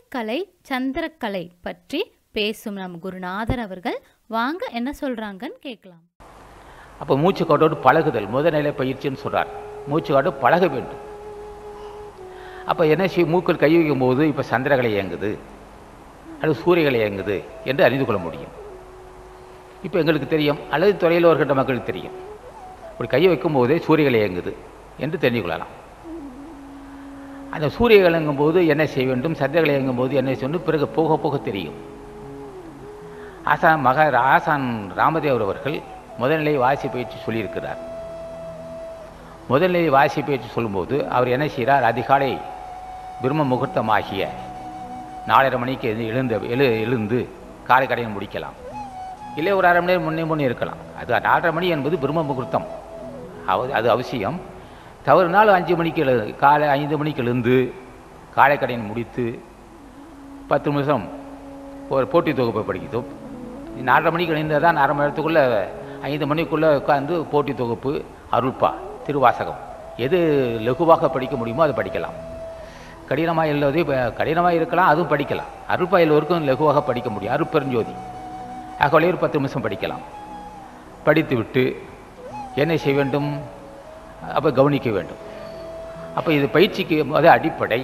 சூரியக்கலை சந்திரக்கலை பற்றி பேசும் நம் குருநாதர் அவர்கள் வாங்க என்ன சொல்றாங்கன்னு கேட்கலாம் அப்போ மூச்சு காட்டோடு பழகுதல் முதல்நிலை பயிற்சின்னு சொல்கிறார் மூச்சு காட்டு பழக வேண்டும் அப்போ என்ன செய்ய மூக்கில் கை வைக்கும் போது இப்போ சந்திரகலை இயங்குது அல்லது சூரியகலை இயங்குது என்று அறிந்து கொள்ள முடியும் இப்போ எங்களுக்கு தெரியும் அல்லது துறையில் வருகின்ற மக்களுக்கு தெரியும் இப்படி கையை வைக்கும் போதே சூரியகலை இயங்குது என்று தெரிந்து கொள்ளலாம் அந்த சூரியகலை இயங்கும் போது என்ன செய்ய வேண்டும் சந்திரகலை இயங்கும் போது என்ன செய்யணும் பிறகு போக போக தெரியும் ஆசான் மகா ஆசான் ராமதேவர் அவர்கள் முதல்நிலை வாசி பயிற்சி சொல்லியிருக்கிறார் முதல்நிலை வாசி பயிற்சி சொல்லும்போது அவர் என்ன செய்கிறார் அதிகாலை பிரம்ம முகூர்த்தமாகிய நாலரை மணிக்கு எழுந்து- எழுந்து எழு எழுந்து காலை கடையை முடிக்கலாம் இல்லை ஒரு அரை மணி நேரம் முன்னே முன்னே இருக்கலாம் அது நாலரை மணி என்பது பிரம்ம முகூர்த்தம் அவ- அது அவசியம் தவறுனால் அஞ்சு மணிக்கு எழு காலை ஐந்து மணிக்கு எழுந்து காலை கடையை முடித்து பத்து நிமிஷம் ஒரு போட்டி தொகுப்பை படிக்கிறோம் நாலரை மணிக்கு எழுந்தால் தான் அரை மணி நேரத்துக்குள்ளே ஐந்து மணிக்குள்ளே உட்காந்து போட்டி தொகுப்பு அருள்பா திருவாசகம் எது லகுவாக படிக்க முடியுமோ அதை படிக்கலாம் கடினமாக இல்லாதே கடினமாக இருக்கலாம் அதுவும் படிக்கலாம் அருள்பா எல்லோருக்கும் லகுவாக படிக்க முடியும் அருட்பெருஞ்சோதி ஆகவே ஒரு பத்து நிமிஷம் படிக்கலாம் படித்து விட்டு என்ன செய்ய வேண்டும் அப்போ கவனிக்க வேண்டும் அப்போ இது பயிற்சிக்கு அது அடிப்படை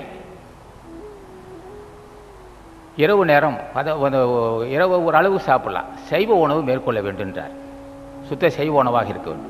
இரவு நேரம் அத அந்த இரவு ஒரு அளவு சாப்பிடலாம் சைவ உணவு மேற்கொள்ள வேண்டுன்றார் சுத்த சைவ உணவாக இருக்க வேண்டும்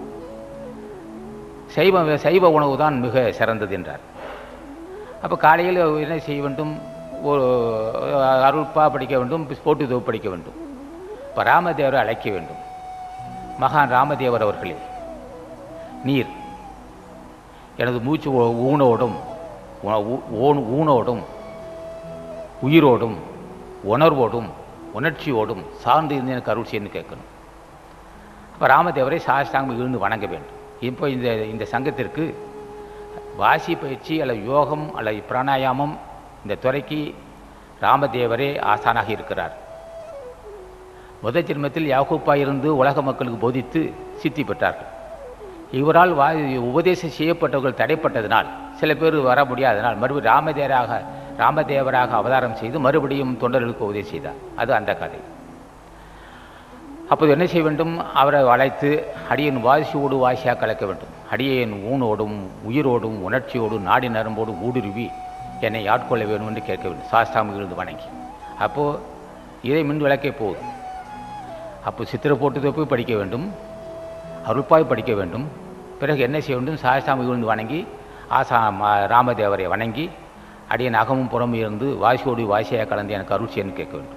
சைவ சைவ உணவு தான் மிக சிறந்தது என்றார் அப்போ காலையில் என்ன செய்ய வேண்டும் ஒரு அருள்பா படிக்க வேண்டும் போட்டு தொகுப்பு படிக்க வேண்டும் இப்போ ராமதேவரை அழைக்க வேண்டும் மகான் ராமதேவர் அவர்களே நீர் எனது மூச்சு ஊ- ஊனோடும் உ- ஊ- ஊன்- ஊனோடும் உயிரோடும் உணர்வோடும் உணர்ச்சியோடும் சார்ந்து இருந்து எனக்கு அருள் செய்யணும்னு கேட்கணும் அப்போ ராமதேவரை சாஸ்தாங்கம் இருந்து வணங்க வேண்டும் இப்போ இந்த இந்த சங்கத்திற்கு வாசி பயிற்சி அல்லது யோகம் அல்லது பிராணாயாமம் இந்த துறைக்கு ராமதேவரே ஆசானாக இருக்கிறார் முதல் ஜென்மத்தில் யாகூப்பா இருந்து உலக மக்களுக்கு போதித்து சித்தி பெற்றார்கள் இவரால் வா உபதேசம் செய்யப்பட்டவர்கள் தடைப்பட்டதினால் சில பேர் வர முடியாதனால் மறுபடியும் ராமதேவராக ராமதேவராக அவதாரம் செய்து மறுபடியும் தொண்டர்களுக்கு உதவி செய்தார் அது அந்த கதை அப்போது என்ன செய்ய வேண்டும் அவரை அழைத்து அடியன் வாசியோடு வாசியாக கலக்க வேண்டும் அடியேன் ஊனோடும் உயிரோடும் உணர்ச்சியோடும் நாடி நரம்போடும் ஊடுருவி என்னை ஆட்கொள்ள வேண்டும் என்று கேட்க வேண்டும் சாஸ்தாமிலிருந்து வணங்கி அப்போது இதை மின் விளக்கே போகுது அப்போ சித்திர போட்டு தொப்பி படிக்க வேண்டும் அருள்பாய் படிக்க வேண்டும் பிறகு என்ன செய்ய வேண்டும் சாஸ்தாமி விழுந்து வணங்கி ஆசா ம- ராமதேவரை வணங்கி அடியன் அகமும் புறமும் இருந்து வாசியோடு வாசியாக கலந்து எனக்கு அருள் செய்யன்னு கேட்க வேண்டும்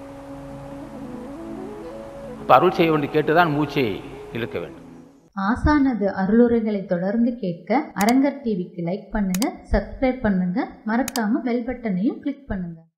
அப்போ அருள் செய்ய வேண்டும் கேட்டுதான் மூச்சை இழுக்க வேண்டும் ஆசானது அருளுரைகளை தொடர்ந்து கேட்க அரங்கர் டிவிக்கு லைக் பண்ணுங்க சப்ஸ்கிரைப் பண்ணுங்க மறக்காம பெல் பட்டனையும் கிளிக் பண்ணுங்க